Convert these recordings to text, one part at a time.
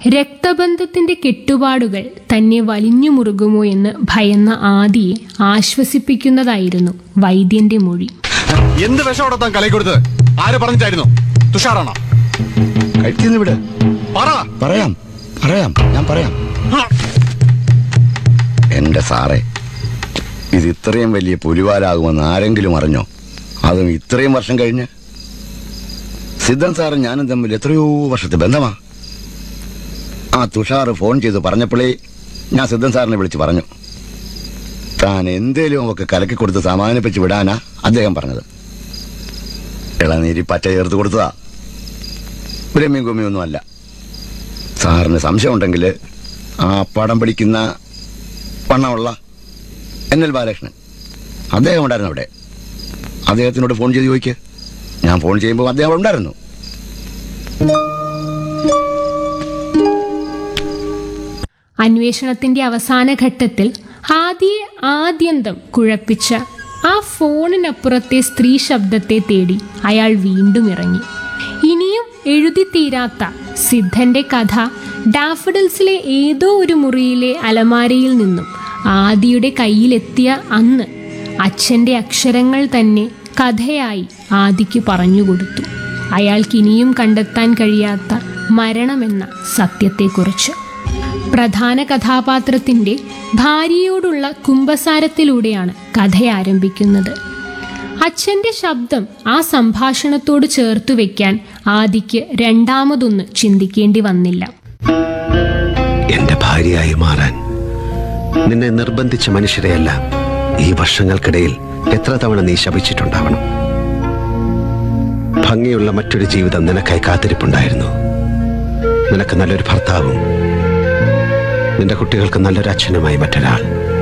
രക്തബന്ധത്തിന്റെ കെട്ടുപാടുകൾ തന്നെ വലിഞ്ഞു മുറുകുമോ എന്ന് ഭയന്ന ആദിയെ ആശ്വസിപ്പിക്കുന്നതായിരുന്നു വൈദ്യന്റെ മൊഴി എന്ത് വിഷം താൻ കലയി കൊടുത്തത് ആര് പറഞ്ഞിട്ടായിരുന്നു തുഷാറാണോ കഴിക്കുന്നു വിട് പറ പറയാം പറയാം ഞാൻ പറയാം എന്റെ സാറേ ഇത് ഇത്രയും വലിയ പുലിവാലാകുമെന്ന് ആരെങ്കിലും അറിഞ്ഞോ അതും ഇത്രയും വർഷം കഴിഞ്ഞ് സിദ്ധൻ സാറും ഞാനും തമ്മിൽ എത്രയോ വർഷത്തെ ബന്ധമാ ആ തുഷാർ ഫോൺ ചെയ്ത് പറഞ്ഞപ്പോഴേ ഞാൻ സിദ്ധൻ സാറിനെ വിളിച്ച് പറഞ്ഞു താൻ എന്തേലും അവക്ക് കലക്കി കൊടുത്ത് സമാധാനിപ്പിച്ച് വിടാനാ അദ്ദേഹം പറഞ്ഞത് ഇളനീരി പച്ച ചേർത്ത് കൊടുത്തതാ ബ്രഹ്മ്യം ഗുമ്യൊന്നും അല്ല സാറിന് സംശയമുണ്ടെങ്കിൽ ആ പടം പിടിക്കുന്ന വണ്ണമുള്ള എൻ എൽ ബാലകൃഷ്ണൻ അദ്ദേഹം ഉണ്ടായിരുന്നു അവിടെ അദ്ദേഹത്തിനോട് ഫോൺ ചെയ്ത് ചോദിക്കുക ഞാൻ ഫോൺ ചെയ്യുമ്പോൾ അദ്ദേഹം അവിടെ ഉണ്ടായിരുന്നു അന്വേഷണത്തിന്റെ അവസാന ഘട്ടത്തിൽ ആദിയെ ആദ്യന്തം കുഴപ്പിച്ച ആ ഫോണിനപ്പുറത്തെ സ്ത്രീ ശബ്ദത്തെ തേടി അയാൾ വീണ്ടും ഇറങ്ങി ഇനിയും എഴുതി തീരാത്ത സിദ്ധന്റെ കഥ ഡാഫഡിൽസിലെ ഏതോ ഒരു മുറിയിലെ അലമാരയിൽ നിന്നും ആദിയുടെ കയ്യിലെത്തിയ അന്ന് അച്ഛന്റെ അക്ഷരങ്ങൾ തന്നെ കഥയായി ആദിക്ക് പറഞ്ഞുകൊടുത്തു അയാൾക്ക് ഇനിയും കണ്ടെത്താൻ കഴിയാത്ത മരണമെന്ന സത്യത്തെക്കുറിച്ച് പ്രധാന കഥാപാത്രത്തിന്റെ ഭാര്യയോടുള്ള കുംഭസാരത്തിലൂടെയാണ് കഥ ആരംഭിക്കുന്നത് അച്ഛന്റെ ശബ്ദം ആ സംഭാഷണത്തോട് ചേർത്തു വെക്കാൻ ആദിക്ക് രണ്ടാമതൊന്ന് ചിന്തിക്കേണ്ടി വന്നില്ല എന്റെ ഭാര്യയായി മാറാൻ നിന്നെ നിർബന്ധിച്ച മനുഷ്യരെയല്ല ഈ വർഷങ്ങൾക്കിടയിൽ എത്ര തവണ നീ ശപിച്ചിട്ടുണ്ടാവണം ഭംഗിയുള്ള മറ്റൊരു ജീവിതം നിനക്കായി കാത്തിരിപ്പുണ്ടായിരുന്നു നിനക്ക് നല്ലൊരു ഭർത്താവും നിന്റെ കുട്ടികൾക്ക് നല്ലൊരു അച്ഛനുമായി മറ്റൊരാൾ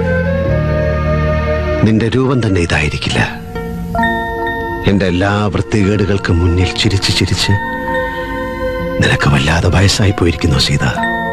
നിന്റെ രൂപം തന്നെ ഇതായിരിക്കില്ല എന്റെ എല്ലാ വൃത്തികേടുകൾക്കും മുന്നിൽ ചിരിച്ച് ചിരിച്ച് നിനക്ക് വല്ലാതെ വയസ്സായി പോയിരിക്കുന്നു സീത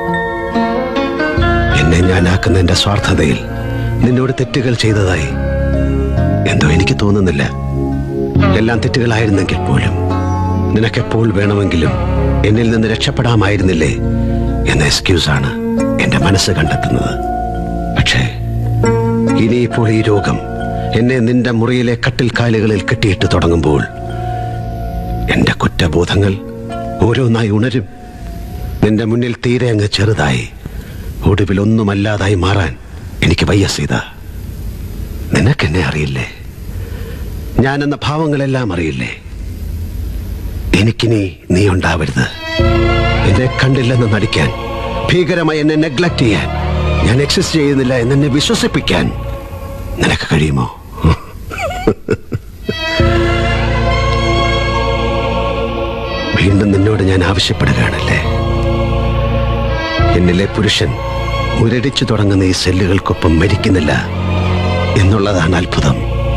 എന്നെ ഞാനാക്കുന്ന എന്റെ സ്വാർത്ഥതയിൽ നിന്നോട് തെറ്റുകൾ ചെയ്തതായി എന്തോ എനിക്ക് തോന്നുന്നില്ല എല്ലാം തെറ്റുകളായിരുന്നെങ്കിൽ പോലും നിനക്കെപ്പോൾ വേണമെങ്കിലും എന്നിൽ നിന്ന് രക്ഷപ്പെടാമായിരുന്നില്ലേ എന്ന എക്സ്ക്യൂസാണ് എന്റെ മനസ്സ് കണ്ടെത്തുന്നത് പക്ഷേ ഇനിയിപ്പോൾ ഈ രോഗം എന്നെ നിന്റെ മുറിയിലെ കട്ടിൽ കാലുകളിൽ കെട്ടിയിട്ട് തുടങ്ങുമ്പോൾ എന്റെ കുറ്റബോധങ്ങൾ ഓരോന്നായി ഉണരും നിന്റെ മുന്നിൽ തീരെ അങ്ങ് ചെറുതായി ഒടുവിൽ ഒന്നുമല്ലാതായി മാറാൻ എനിക്ക് വയ്യ സീത നിനക്കെന്നെ അറിയില്ലേ ഞാനെന്ന ഭാവങ്ങളെല്ലാം അറിയില്ലേ എനിക്കിനി നീ ഉണ്ടാവരുത് എന്നെ കണ്ടില്ലെന്ന് നടിക്കാൻ ഭീകരമായി എന്നെ നെഗ്ലക്ട് ചെയ്യാൻ ഞാൻ എക്സിസ്റ്റ് ചെയ്യുന്നില്ല എന്നെ വിശ്വസിപ്പിക്കാൻ നിനക്ക് കഴിയുമോ വീണ്ടും നിന്നോട് ഞാൻ ആവശ്യപ്പെടുകയാണല്ലേ എന്നിലെ പുരുഷൻ മുരടിച്ചു തുടങ്ങുന്ന ഈ സെല്ലുകൾക്കൊപ്പം മരിക്കുന്നില്ല എന്നുള്ളതാണ് അത്ഭുതം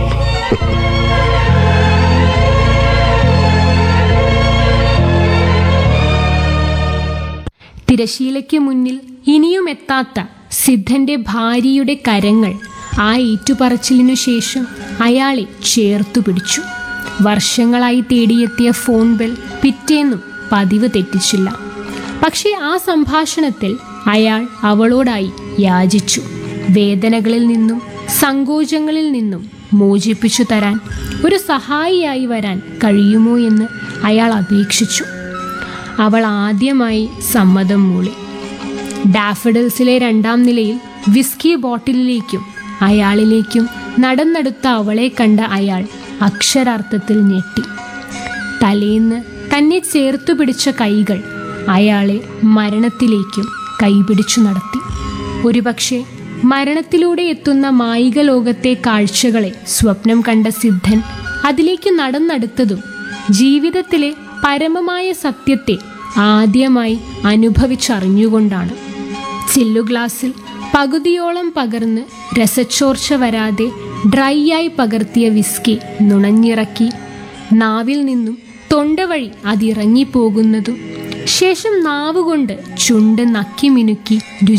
തിരശീലയ്ക്ക് മുന്നിൽ ഇനിയും എത്താത്ത സിദ്ധന്റെ ഭാര്യയുടെ കരങ്ങൾ ആ ഏറ്റുപറച്ചിലിനു ശേഷം അയാളെ ചേർത്തു പിടിച്ചു വർഷങ്ങളായി തേടിയെത്തിയ ഫോൺ ബെൽ പിറ്റേന്നും പതിവ് തെറ്റിച്ചില്ല പക്ഷേ ആ സംഭാഷണത്തിൽ അയാൾ അവളോടായി യാചിച്ചു വേദനകളിൽ നിന്നും സങ്കോചങ്ങളിൽ നിന്നും മോചിപ്പിച്ചു തരാൻ ഒരു സഹായിയായി വരാൻ കഴിയുമോ എന്ന് അയാൾ അപേക്ഷിച്ചു അവൾ ആദ്യമായി സമ്മതം മൂളി ഡാഫഡിൽസിലെ രണ്ടാം നിലയിൽ വിസ്കി ബോട്ടിലിലേക്കും അയാളിലേക്കും നടന്നെടുത്ത അവളെ കണ്ട അയാൾ അക്ഷരാർത്ഥത്തിൽ ഞെട്ടി തലേന്ന് തന്നെ ചേർത്തു പിടിച്ച കൈകൾ അയാളെ മരണത്തിലേക്കും കൈപിടിച്ചു നടത്തി ഒരുപക്ഷെ മരണത്തിലൂടെ എത്തുന്ന മായിക ലോകത്തെ കാഴ്ചകളെ സ്വപ്നം കണ്ട സിദ്ധൻ അതിലേക്ക് നടന്നെടുത്തതും ജീവിതത്തിലെ പരമമായ സത്യത്തെ ആദ്യമായി അനുഭവിച്ചറിഞ്ഞുകൊണ്ടാണ് ചില്ലുഗ്ലാസിൽ പകുതിയോളം പകർന്ന് രസച്ചോർച്ച വരാതെ ഡ്രൈ ആയി പകർത്തിയ വിസ്കി നുണഞ്ഞിറക്കി നാവിൽ നിന്നും തൊണ്ട വഴി അതിറങ്ങിപ്പോകുന്നതും ശേഷം നാവുകൊണ്ട് ചുണ്ട് നക്കി മിനുക്കി